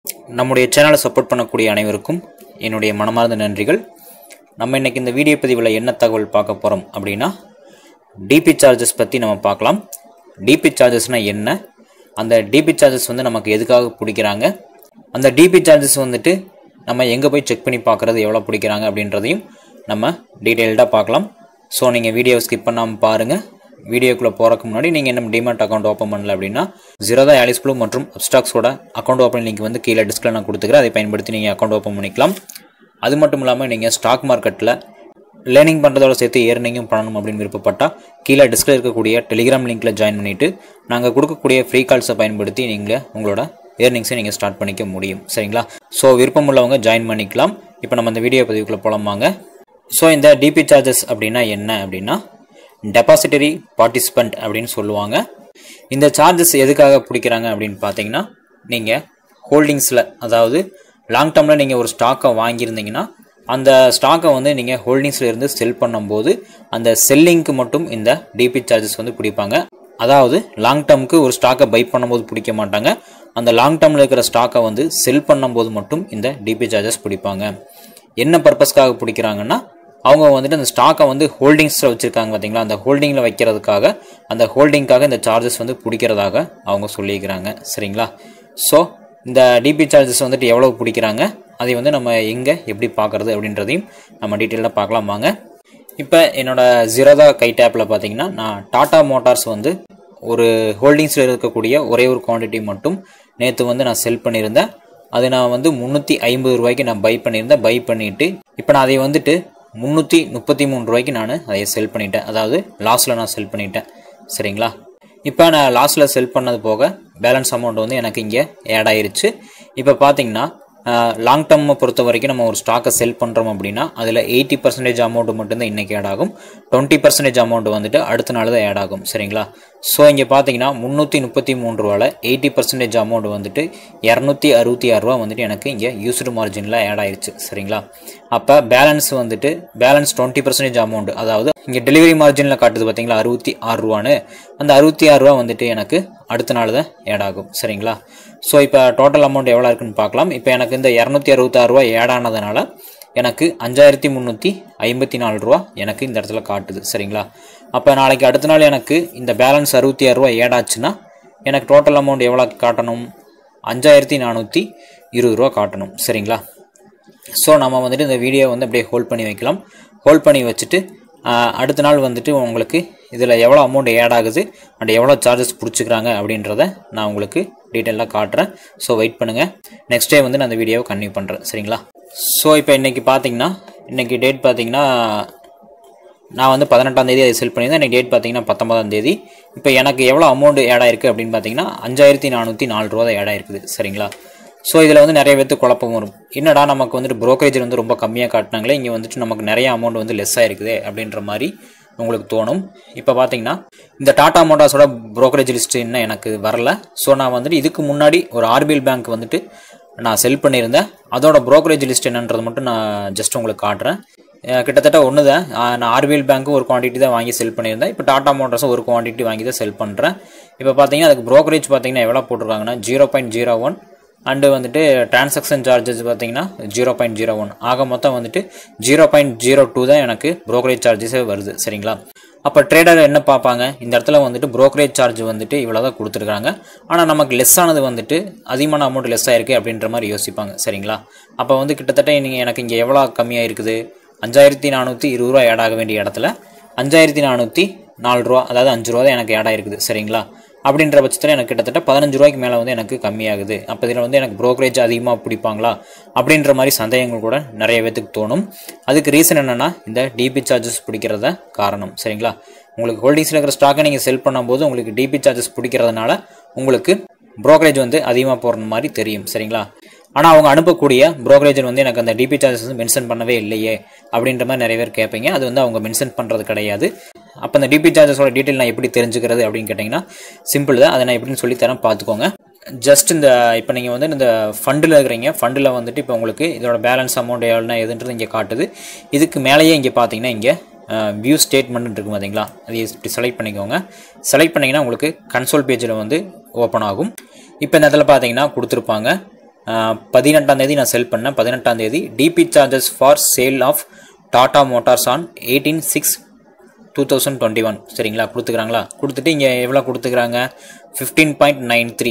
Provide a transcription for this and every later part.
நம்முடைய சேனலை சப்போர்ட் பண்ணக்கூடிய அனைவருக்கும் என்னுடைய மனமார்ந்த நன்றிகள் நம்ம இன்னைக்கு இந்த வீடியோ பதிவில் என்ன தகவல் பார்க்க போகிறோம் அப்படின்னா டிபி சார்ஜஸ் பற்றி நம்ம பார்க்கலாம் டிபி சார்ஜஸ்னால் என்ன அந்த டிபி சார்ஜஸ் வந்து நமக்கு எதுக்காக பிடிக்கிறாங்க அந்த டிபி சார்ஜஸ் வந்துட்டு நம்ம எங்கே போய் செக் பண்ணி பார்க்குறது எவ்வளோ பிடிக்கிறாங்க அப்படின்றதையும் நம்ம டீட்டெயில்டாக பார்க்கலாம் ஸோ நீங்கள் வீடியோ ஸ்கிப் பண்ணாமல் பாருங்கள் வீடியோக்குள்ளே போகிறதுக்கு முன்னாடி நீங்கள் என்ன டிமாட் அக்கௌண்ட் ஓப்பன் பண்ணல அப்படின்னா ஜீரோதா ஆலிஸ் ப்ளூ மற்றும் அப்ஸ்டாக்ஸோட அக்கௌண்ட் ஓப்பன் லிங்க் வந்து கீழே டிஸ்கில் நான் கொடுத்துக்கிறேன் அதை பயன்படுத்தி நீங்கள் அக்கௌண்ட் ஓப்பன் பண்ணிக்கலாம் அது மட்டும் இல்லாமல் நீங்கள் ஸ்டாக் மார்க்கெட்டில் லேர்னிங் பண்ணுறதோட சேர்த்து ஏர்னிங்கும் பண்ணணும் அப்படின்னு விருப்பப்பட்டால் கீழே டிஸ்கில் இருக்கக்கூடிய டெலிகிராம் லிங்க்கில் ஜாயின் பண்ணிவிட்டு நாங்கள் கொடுக்கக்கூடிய ஃப்ரீ கால்ஸை பயன்படுத்தி நீங்கள் உங்களோட ஏர்னிங்ஸை நீங்கள் ஸ்டார்ட் பண்ணிக்க முடியும் சரிங்களா ஸோ விருப்பம் உள்ளவங்க ஜாயின் பண்ணிக்கலாம் இப்போ நம்ம இந்த வீடியோ பதிவுக்குள்ளே போகலாமாங்க ஸோ இந்த டிபி சார்ஜஸ் அப்படின்னா என்ன அப்படின்னா டெபாசிட்டரி பார்ட்டிசிபெண்ட் அப்படின்னு சொல்லுவாங்க இந்த சார்ஜஸ் எதுக்காக பிடிக்கிறாங்க அப்படின்னு பார்த்தீங்கன்னா நீங்கள் ஹோல்டிங்ஸில் அதாவது லாங் டேர்மில் நீங்கள் ஒரு ஸ்டாக்கை வாங்கியிருந்தீங்கன்னா அந்த ஸ்டாக்கை வந்து நீங்கள் ஹோல்டிங்ஸில் இருந்து செல் பண்ணும்போது அந்த செல்லிங்க்கு மட்டும் இந்த டிபி சார்ஜஸ் வந்து பிடிப்பாங்க அதாவது லாங் டேர்முக்கு ஒரு ஸ்டாக்கை பை பண்ணும்போது பிடிக்க மாட்டாங்க அந்த லாங் டேர்மில் இருக்கிற ஸ்டாக்கை வந்து செல் பண்ணும்போது மட்டும் இந்த டிபி சார்ஜஸ் பிடிப்பாங்க என்ன பர்பஸ்க்காக பிடிக்கிறாங்கன்னா அவங்க வந்துட்டு அந்த ஸ்டாக்கை வந்து ஹோல்டிங்ஸில் வச்சுருக்காங்க பார்த்தீங்களா அந்த ஹோல்டிங்கில் வைக்கிறதுக்காக அந்த ஹோல்டிங்காக இந்த சார்ஜஸ் வந்து பிடிக்கிறதாக அவங்க சொல்லியிருக்கிறாங்க சரிங்களா ஸோ இந்த டிபி சார்ஜஸ் வந்துட்டு எவ்வளோ பிடிக்கிறாங்க அதை வந்து நம்ம எங்கே எப்படி பார்க்குறது அப்படின்றதையும் நம்ம டீட்டெயிலாக பார்க்கலாம் வாங்க இப்போ என்னோட ஜீரோதா கை டேப்பில் பார்த்தீங்கன்னா நான் டாடா மோட்டார்ஸ் வந்து ஒரு ஹோல்டிங்ஸில் இருக்கக்கூடிய ஒரே ஒரு குவான்டிட்டி மட்டும் நேற்று வந்து நான் செல் பண்ணியிருந்தேன் அது நான் வந்து முந்நூற்றி ஐம்பது ரூபாய்க்கு நான் பை பண்ணியிருந்தேன் பை பண்ணிவிட்டு இப்போ நான் அதை வந்துட்டு முந்நூற்றி முப்பத்தி மூணு ரூபாய்க்கு நான் அதை செல் பண்ணிட்டேன் அதாவது லாஸில் நான் செல் பண்ணிட்டேன் சரிங்களா இப்போ நான் லாஸில் செல் பண்ணது போக பேலன்ஸ் அமௌண்ட் வந்து எனக்கு இங்கே ஆட் ஆயிருச்சு இப்போ பார்த்தீங்கன்னா லாங் டேர்மை பொறுத்த வரைக்கும் நம்ம ஒரு ஸ்டாக்கை செல் பண்ணுறோம் அப்படின்னா அதில் எயிட்டி பர்சன்டேஜ் அமௌண்ட் மட்டும்தான் இன்றைக்கி ஆட் ஆகும் டுவெண்ட்டி பர்சன்டேஜ் அமௌண்ட் வந்துட்டு அடுத்த நாள் தான் ஆட் ஆகும் சரிங்களா ஸோ இங்கே பார்த்தீங்கன்னா முந்நூற்றி முப்பத்தி மூணு ரூபாவில் எயிட்டி பர்சன்டேஜ் அமௌண்ட் வந்துட்டு இரநூத்தி அறுபத்தி ஆறு ரூபா வந்துட்டு எனக்கு இங்கே யூஸ்டு மார்ஜினில் ஆட் ஆயிருச்சு சரிங்களா அப்போ பேலன்ஸ் வந்துட்டு பேலன்ஸ் டுவெண்ட்டி பர்சன்டேஜ் அமௌண்ட் அதாவது இங்கே டெலிவரி மார்ஜினில் காட்டுது பார்த்தீங்களா அறுபத்தி ஆறு ரூபான்னு அந்த அறுபத்தி ஆறு ரூபா வந்துட்டு எனக்கு அடுத்த நாள் தான் ஆட் ஆகும் சரிங்களா ஸோ இப்போ டோட்டல் அமௌண்ட் எவ்வளோ இருக்குன்னு பார்க்கலாம் இப்போ எனக்கு இந்த இரநூத்தி அறுபத்தாறு ரூபா ஆட் ஆனதுனால எனக்கு அஞ்சாயிரத்தி முந்நூற்றி ஐம்பத்தி நாலு ரூபா எனக்கு இந்த இடத்துல காட்டுது சரிங்களா அப்போ நாளைக்கு அடுத்த நாள் எனக்கு இந்த பேலன்ஸ் அறுபத்தி ஆறு ரூபா ஆட் ஆச்சுன்னா எனக்கு டோட்டல் அமௌண்ட் எவ்வளோ காட்டணும் அஞ்சாயிரத்தி நானூற்றி இருபது ரூபா காட்டணும் சரிங்களா ஸோ நம்ம வந்துட்டு இந்த வீடியோ வந்து அப்படியே ஹோல்ட் பண்ணி வைக்கலாம் ஹோல்ட் பண்ணி வச்சுட்டு அடுத்த நாள் வந்துட்டு உங்களுக்கு இதில் எவ்வளோ அமௌண்ட் ஆட் ஆகுது அண்ட் எவ்வளோ சார்ஜஸ் பிடிச்சிக்கிறாங்க அப்படின்றத நான் உங்களுக்கு டீட்டெயிலாக காட்டுறேன் ஸோ வெயிட் பண்ணுங்கள் நெக்ஸ்ட் டே வந்து நான் அந்த வீடியோவை கன்டினியூ பண்ணுறேன் சரிங்களா ஸோ இப்போ இன்றைக்கி பார்த்தீங்கன்னா இன்றைக்கி டேட் பார்த்தீங்கன்னா நான் வந்து பதினெட்டாம் தேதி அதை செல் பண்ணியிருந்தேன் இன்றைக்கி டேட் பார்த்தீங்கன்னா பத்தொன்பதாம் தேதி இப்போ எனக்கு எவ்வளோ அமௌண்ட் ஆட் ஆயிருக்கு அப்படின்னு பார்த்தீங்கன்னா அஞ்சாயிரத்தி நானூற்றி நாலு ரூபா தான் ஆட் ஆயிருக்குது சரிங்களா ஸோ இதில் வந்து நிறைய பேர்த்து குழப்பம் வரும் என்னடா நமக்கு வந்துட்டு ப்ரோக்கரேஜ் வந்து ரொம்ப கம்மியாக காட்டினாங்களே இங்கே வந்துட்டு நமக்கு நிறைய அமௌண்ட் வந்து லெஸ் ஆயிருக்குது அப்படின்ற மாதிரி உங்களுக்கு தோணும் இப்போ பார்த்தீங்கன்னா இந்த டாடா மோட்டார்ஸோட ப்ரோக்கரேஜ் லிஸ்ட் இன்னும் எனக்கு வரல ஸோ நான் வந்துட்டு இதுக்கு முன்னாடி ஒரு ஆர்பிஎல் பேங்க் வந்துட்டு நான் செல் பண்ணியிருந்தேன் அதோட ப்ரோக்கரேஜ் லிஸ்ட் என்னன்றது மட்டும் நான் ஜஸ்ட் உங்களுக்கு காட்டுறேன் கிட்டத்தட்ட ஒன்று தான் நான் ஆர்பிஎல் பேங்க்கு ஒரு குவான்டிட்டி தான் வாங்கி செல் பண்ணியிருந்தேன் இப்போ டாடா மோட்டார்ஸும் ஒரு குவான்டிட்டி வாங்கி தான் செல் பண்ணுறேன் இப்போ பார்த்தீங்கன்னா அதுக்கு ப்ரோக்கரேஜ் பார்த்தீங்கன்னா எவ்வளோ போட்டிருக்காங்கன்னா zero point zero one and வந்துட்டு டிரான்சாக்ஷன் சார்ஜஸ் பார்த்தீங்கன்னா ஜீரோ பாயிண்ட் ஜீரோ ஒன் ஆக மொத்தம் வந்துட்டு ஜீரோ பாயிண்ட் ஜீரோ டூ தான் எனக்கு ப்ரோக்கரேஜ் சார்ஜஸே வருது சரிங்களா அப்போ ட்ரேடர் என்ன பார்ப்பாங்க இந்த இடத்துல வந்துட்டு ப்ரோக்கரேஜ் சார்ஜ் வந்துட்டு இவ்வளோ தான் கொடுத்துருக்காங்க ஆனால் நமக்கு லெஸ் ஆனது வந்துட்டு அதிகமான அமௌண்ட் லெஸ் ஆயிருக்கு அப்படின்ற மாதிரி யோசிப்பாங்க சரிங்களா அப்போ வந்து கிட்டத்தட்ட நீங்கள் எனக்கு இங்கே எவ்வளோ கம்மியாக இருக்குது அஞ்சாயிரத்தி நானூற்றி இருபது ரூபா ஆட் ஆக வேண்டிய இடத்துல அஞ்சாயிரத்தி நானூற்றி நாலு ரூபா அதாவது அஞ்சு ரூபா தான் எனக்கு ஆட் ஆயிருக்குது சரிங்களா அப்படின்ற பட்சத்தில் எனக்கு கிட்டத்தட்ட பதினஞ்சு ரூபாய்க்கு மேலே வந்து எனக்கு கம்மியாகுது அப்போ இதில் வந்து எனக்கு ப்ரோக்கரேஜ் அதிகமாக பிடிப்பாங்களா அப்படின்ற மாதிரி சந்தேகங்கள் கூட நிறைய பேத்துக்கு தோணும் அதுக்கு ரீசன் என்னென்னா இந்த டிபி சார்ஜஸ் பிடிக்கிறத காரணம் சரிங்களா உங்களுக்கு ஹோல்டிங்ஸில் இருக்கிற ஸ்டாக்கை நீங்கள் செல் பண்ணும்போது உங்களுக்கு டிபி சார்ஜஸ் பிடிக்கிறதுனால உங்களுக்கு ப்ரோக்கரேஜ் வந்து அதிகமாக போகிற மாதிரி தெரியும் சரிங்களா ஆனால் அவங்க அனுப்பக்கூடிய ப்ரோக்கரேஜ் வந்து எனக்கு அந்த டிபி சார்ஜஸ் வந்து மென்ஷன் பண்ணவே இல்லையே அப்படின்ற மாதிரி நிறைய பேர் கேட்பீங்க அது வந்து அவங்க மென்ஷன் பண்ணுறது கிடையாது அப்போ அந்த டிபி சார்ஜஸோட டீட்டெயில் நான் எப்படி தெரிஞ்சுக்கிறது அப்படின்னு கேட்டிங்கன்னா சிம்பிள் தான் அதை நான் எப்படின்னு சொல்லித்தரேன் பார்த்துக்கோங்க ஜஸ்ட் இந்த இப்போ நீங்கள் வந்து இந்த ஃபண்டில் இருக்கிறீங்க ஃபண்டில் வந்துட்டு இப்போ உங்களுக்கு இதோட பேலன்ஸ் அமௌண்ட் எவ்வளோனா எதுன்றது இங்கே காட்டுது இதுக்கு மேலேயே இங்கே பார்த்தீங்கன்னா இங்கே வியூ ஸ்டேட்மெண்ட் இருக்கும் பார்த்தீங்களா அது இப்படி செலக்ட் பண்ணிக்கோங்க செலக்ட் பண்ணிங்கன்னா உங்களுக்கு கன்சோல் பேஜில் வந்து ஓப்பன் ஆகும் இப்போ இந்த இடத்துல பார்த்தீங்கன்னா கொடுத்துருப்பாங்க பதினெட்டாம் தேதி நான் செல் பண்ணேன் பதினெட்டாம் தேதி DP charges for sale of Tata Motors on eighteen six two thousand twenty one சரிங்களா கொடுத்துக்கிறாங்களா கொடுத்துட்டு இங்கே எவ்வளோ கொடுத்துக்கிறாங்க ஃபிஃப்டீன் பாயிண்ட் நைன் த்ரீ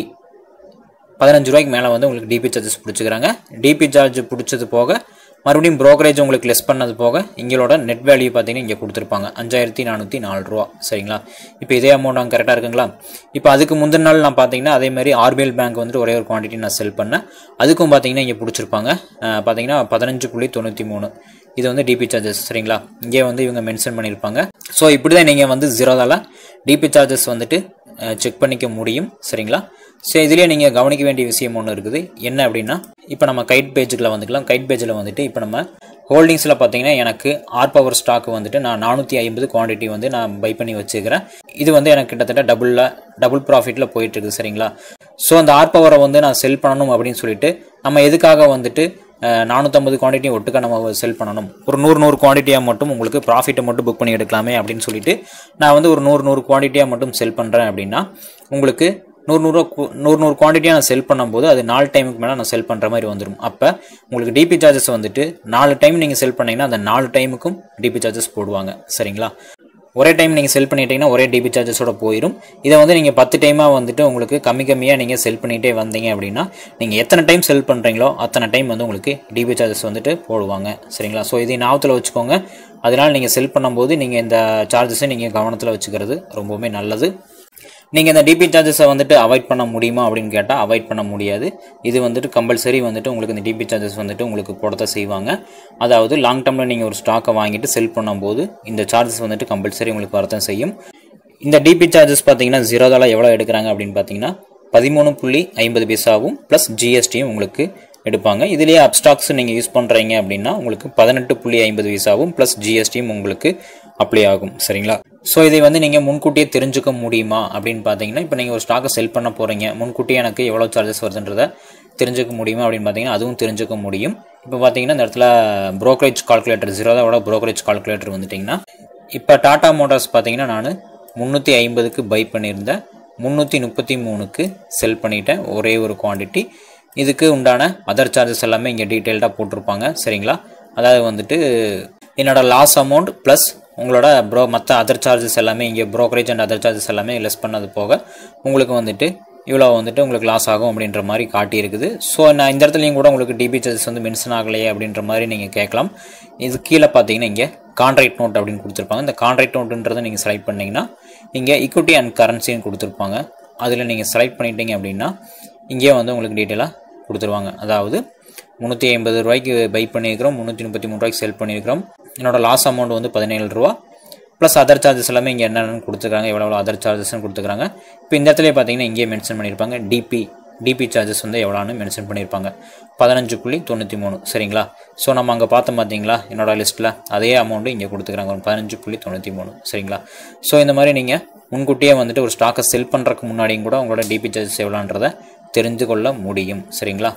பதினஞ்சு ரூபாய்க்கு மேலே வந்து உங்களுக்கு டிபி சார்ஜஸ் பிடிச்சிக்கிறாங்க டிபி சார்ஜ் பிடிச்சது போக மறுபடியும் ப்ரோக்கரேஜ் உங்களுக்கு லெஸ் பண்ணது போக இங்களோட நெட் வேல்யூ பார்த்தீங்கன்னா இங்கே கொடுத்துருப்பாங்க அஞ்சாயிரத்தி நானூற்றி நாலு ரூபா சரிங்களா இப்போ இதே அமௌண்ட் அங்கே கரெக்டாக இருக்குங்களா இப்போ அதுக்கு முந்தின நாள் நான் பார்த்தீங்கன்னா அதே மாதிரி ஆர்பிஎல் பேங்க் வந்துட்டு ஒரே ஒரு குவான்டிட்டி நான் செல் பண்ணேன் அதுக்கும் பார்த்தீங்கன்னா இங்கே பிடிச்சிருப்பாங்க அஹ் பார்த்தீங்கன்னா பதினஞ்சு புள்ளி தொண்ணூற்றி மூணு இது வந்து டிபி சார்ஜஸ் சரிங்களா இங்கே வந்து இவங்க மென்ஷன் பண்ணியிருப்பாங்க ஸோ இப்படி தான் நீங்கள் வந்து ஜீரோதால டிபி சார்ஜஸ் வந்துட்டு செக் பண்ணிக்க முடியும் சரிங்களா ஸோ இதுலேயே நீங்கள் கவனிக்க வேண்டிய விஷயம் ஒன்று இருக்குது என்ன அப்படின்னா இப்போ நம்ம கைட் பேஜுக்குள்ள வந்துக்கலாம் கைட் பேஜில் வந்துட்டு இப்போ நம்ம ஹோல்டிங்ஸில் பார்த்தீங்கன்னா எனக்கு ஆர் பவர் ஸ்டாக் வந்துட்டு நான் நானூற்றி ஐம்பது குவான்டிட்டி வந்து நான் பை பண்ணி வச்சுக்கிறேன் இது வந்து எனக்கு கிட்டத்தட்ட டபுளில் டபுள் ப்ராஃபிட்டில் போயிட்டு இருக்குது சரிங்களா ஸோ அந்த ஆர் பவரை வந்து நான் செல் பண்ணணும் அப்படின்னு சொல்லிட்டு நம்ம எதுக்காக வந்துட்டு நானூற்றம்பது குவான்டிட்டி ஒட்டுக்கா நம்ம செல் பண்ணணும் ஒரு நூறு நூறு குவான்டிட்டியாக மட்டும் உங்களுக்கு ப்ராஃபிட்டை மட்டும் புக் பண்ணி எடுக்கலாமே அப்படின்னு சொல்லிட்டு நான் வந்து ஒரு நூறு நூறு குவான்டிட்டியாக மட்டும் செல் பண்ணுறேன் அப்படின்னா உங்களுக்கு நூறு நூறு நூறு நூறு குவான்டிட்டியாக நான் செல் பண்ணும்போது அது நாலு டைமுக்கு மேலே நான் செல் பண்ணுற மாதிரி வந்துடும் அப்போ உங்களுக்கு டிபி சார்ஜஸ் வந்துட்டு நாலு டைம் நீங்கள் செல் பண்ணீங்கன்னா அந்த நாலு டைமுக்கும் டிபி சார்ஜஸ் போடுவாங்க சரிங்களா ஒரே டைம் நீங்கள் செல் பண்ணிட்டீங்கன்னா ஒரே டிபி சார்ஜஸோட போயிடும் இதை வந்து நீங்கள் பத்து டைமாக வந்துட்டு உங்களுக்கு கம்மி கம்மியாக நீங்கள் செல் பண்ணிகிட்டே வந்தீங்க அப்படின்னா நீங்கள் எத்தனை டைம் செல் பண்ணுறீங்களோ அத்தனை டைம் வந்து உங்களுக்கு டிபி சார்ஜஸ் வந்துட்டு போடுவாங்க சரிங்களா ஸோ இதை ஞாபகத்தில் வச்சுக்கோங்க அதனால் நீங்கள் செல் பண்ணும்போது நீங்கள் இந்த சார்ஜஸை நீங்கள் கவனத்தில் வச்சுக்கிறது ரொம்பவுமே நல்லது நீங்கள் இந்த டிபி சார்ஜஸை வந்துட்டு அவாய்ட் பண்ண முடியுமா அப்படின்னு கேட்டால் அவாய்ட் பண்ண முடியாது இது வந்துட்டு கம்பல்சரி வந்துட்டு உங்களுக்கு இந்த டிபி சார்ஜஸ் வந்துட்டு உங்களுக்கு போடத்தான் செய்வாங்க அதாவது லாங் டேர்மில் நீங்கள் ஒரு ஸ்டாக்கை வாங்கிட்டு செல் பண்ணும்போது இந்த சார்ஜஸ் வந்துட்டு கம்பல்சரி உங்களுக்கு வரத்தான் செய்யும் இந்த டிபி சார்ஜஸ் பார்த்தீங்கன்னா ஜீரோதால எவ்வளோ எடுக்கிறாங்க அப்படின்னு பார்த்தீங்கன்னா பதிமூணு புள்ளி ஐம்பது பைசாவும் ப்ளஸ் ஜிஎஸ்டியும் உங்களுக்கு எடுப்பாங்க இதுலேயே அப்ஸ்டாக்ஸ் நீங்கள் யூஸ் பண்ணுறீங்க அப்படின்னா உங்களுக்கு பதினெட்டு புள்ளி ஐம்பது விசாவும் ப்ளஸ் ஜிஎஸ்டியும் உங்களுக்கு அப்ளை ஆகும் சரிங்களா ஸோ இதை வந்து நீங்கள் முன்கூட்டியே தெரிஞ்சுக்க முடியுமா அப்படின்னு பார்த்தீங்கன்னா இப்போ நீங்கள் ஒரு ஸ்டாக்கை செல் பண்ண போகிறீங்க முன்கூட்டியே எனக்கு எவ்வளோ சார்ஜஸ் வருதுன்றதை தெரிஞ்சுக்க முடியுமா அப்படின்னு பார்த்தீங்கன்னா அதுவும் தெரிஞ்சுக்க முடியும் இப்போ பார்த்தீங்கன்னா இந்த இடத்துல ப்ரோக்கரேஜ் கால்குலேட்டர் ஜீரோதாவோட ப்ரோக்கரேஜ் கால்குலேட்டர் வந்துட்டிங்கன்னா இப்போ டாடா மோட்டார்ஸ் பார்த்தீங்கன்னா நான் முந்நூற்றி ஐம்பதுக்கு பை பண்ணியிருந்தேன் முந்நூற்றி முப்பத்தி மூணுக்கு செல் பண்ணிட்டேன் ஒரே ஒரு குவான்டிட்டி இதுக்கு உண்டான அதர் சார்ஜஸ் எல்லாமே இங்கே டீட்டெயில்டாக போட்டிருப்பாங்க சரிங்களா அதாவது வந்துட்டு என்னோட லாஸ் அமௌண்ட் ப்ளஸ் உங்களோட ப்ரோ மற்ற அதர் சார்ஜஸ் எல்லாமே இங்கே ப்ரோக்கரேஜ் அண்ட் அதர் சார்ஜஸ் எல்லாமே லெஸ் பண்ணது போக உங்களுக்கு வந்துட்டு இவ்வளோ வந்துட்டு உங்களுக்கு லாஸ் ஆகும் அப்படின்ற மாதிரி காட்டியிருக்குது ஸோ நான் இந்த இடத்துலையும் கூட உங்களுக்கு டிபி சார்ஜஸ் வந்து மென்ஷன் ஆகலையே அப்படின்ற மாதிரி நீங்கள் கேட்கலாம் இது கீழே பார்த்தீங்கன்னா இங்கே கான்ட்ராக்ட் நோட் அப்படின்னு கொடுத்துருப்பாங்க இந்த கான்ட்ராக்ட் நோட்டுன்றதை நீங்கள் செலக்ட் பண்ணிங்கன்னா இங்கே ஈக்விட்டி அண்ட் கரன்சின்னு கொடுத்துருப்பாங்க அதில் நீங்கள் செலக்ட் பண்ணிட்டீங்க அப்படின்னா இங்கேயே வந்து உங்களுக்கு டீட்டெயிலாக கொடுத்துருவாங்க அதாவது முந்நூற்றி ஐம்பது ரூபாய்க்கு பை பண்ணியிருக்கிறோம் முந்நூற்றி முப்பத்தி மூணு ரூபாய்க்கு செல் பண்ணியிருக்கிறோம் என்னோட லாஸ் அமௌண்ட் வந்து பதினேழு ரூபா ப்ளஸ் அதர் சார்ஜஸ் எல்லாமே இங்கே என்னென்னு கொடுத்துருக்காங்க எவ்வளோ எவ்வளோ அதர் சார்ஜஸ்னு கொடுத்துருக்காங்க இப்போ இந்த இடத்துல பார்த்தீங்கன்னா இங்கேயே மென்ஷன் பண்ணியிருப்பாங்க டிபி டிபி சார்ஜஸ் வந்து எவ்வளோன்னு மென்ஷன் பண்ணியிருப்பாங்க பதினஞ்சு புள்ளி தொண்ணூற்றி மூணு சரிங்களா ஸோ நம்ம அங்கே பார்த்தோம் பார்த்தீங்களா என்னோட லிஸ்ட்டில் அதே அமௌண்ட்டு இங்கே கொடுத்துக்கிறாங்க ஒரு பதினஞ்சு புள்ளி தொண்ணூற்றி மூணு சரிங்களா ஸோ இந்த மாதிரி நீங்கள் முன்கூட்டியே வந்துட்டு ஒரு ஸ்டாக்கை செல் பண்ணுறதுக்கு முன்னாடியும் கூட உங்களோட டிபி சார்ஜஸ் எவ்வளோன்றதை தெரிந்து கொள்ள முடியும் சரிங்களா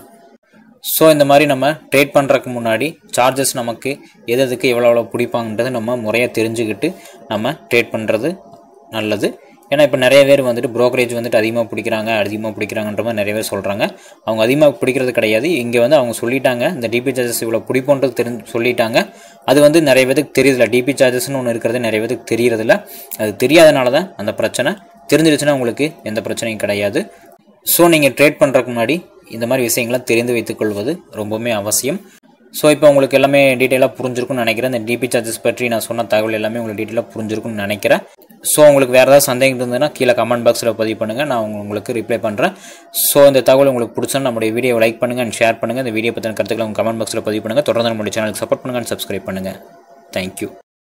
ஸோ இந்த மாதிரி நம்ம ட்ரேட் பண்ணுறதுக்கு முன்னாடி சார்ஜஸ் நமக்கு எது எதுக்கு எவ்வளோ எவ்வளோ பிடிப்பாங்கன்றதை நம்ம முறையாக தெரிஞ்சுக்கிட்டு நம்ம ட்ரேட் பண்ணுறது நல்லது ஏன்னா இப்போ நிறைய பேர் வந்துட்டு ப்ரோக்கரேஜ் வந்துட்டு அதிகமாக பிடிக்கிறாங்க அதிகமாக பிடிக்கிறாங்கன்ற மாதிரி நிறைய பேர் சொல்கிறாங்க அவங்க அதிகமாக பிடிக்கிறது கிடையாது இங்கே வந்து அவங்க சொல்லிட்டாங்க இந்த டிபி சார்ஜஸ் இவ்வளோ பிடிப்போன்றது தெரிஞ்சு சொல்லிட்டாங்க அது வந்து நிறைய பேருக்கு தெரியுதில்ல டிபி சார்ஜஸ்னு ஒன்று இருக்கிறது நிறைய பேருக்கு தெரியறதில்ல அது தெரியாதனால தான் அந்த பிரச்சனை தெரிஞ்சிருச்சுன்னா உங்களுக்கு எந்த பிரச்சனையும் கிடையாது ஸோ நீங்கள் ட்ரேட் பண்ணுறதுக்கு முன்னாடி இந்த மாதிரி விஷயங்களை தெரிந்து வைத்துக்கொள்வது ரொம்பவுமே அவசியம் ஸோ இப்போ உங்களுக்கு எல்லாமே டீட்டெயிலாக புரிஞ்சிருக்கும்னு நினைக்கிறேன் இந்த டிபி சார்ஜஸ் பற்றி நான் சொன்ன தகவல் எல்லாமே உங்களுக்கு டீட்டெயிலாக புரிஞ்சிருக்கும்னு நினைக்கிறேன் ஸோ உங்களுக்கு வேறு ஏதாவது சந்தேகம் இருந்ததுன்னா கீழே கமெண்ட் பாக்ஸில் பதிவு பண்ணுங்கள் நான் உங்களுக்கு ரிப்ளை பண்ணுறேன் ஸோ இந்த தகவல் உங்களுக்கு பிடிச்சா நம்முடைய வீடியோ லைக் பண்ணுங்கள் அண்ட் ஷேர் பண்ணுங்கள் இந்த வீடியோ பற்றின கருத்துக்களை உங்கள் கமெண்ட் பாக்ஸில் பதிவு பண்ணுங்கள் தொடர்ந்து நம்மளுடைய சேனலுக்கு சப்போர்ட் பண்ணுங்கள் அண்ட் சப்ஸ்கிரைப் பண்ணுங்கள் தேங்க்யூ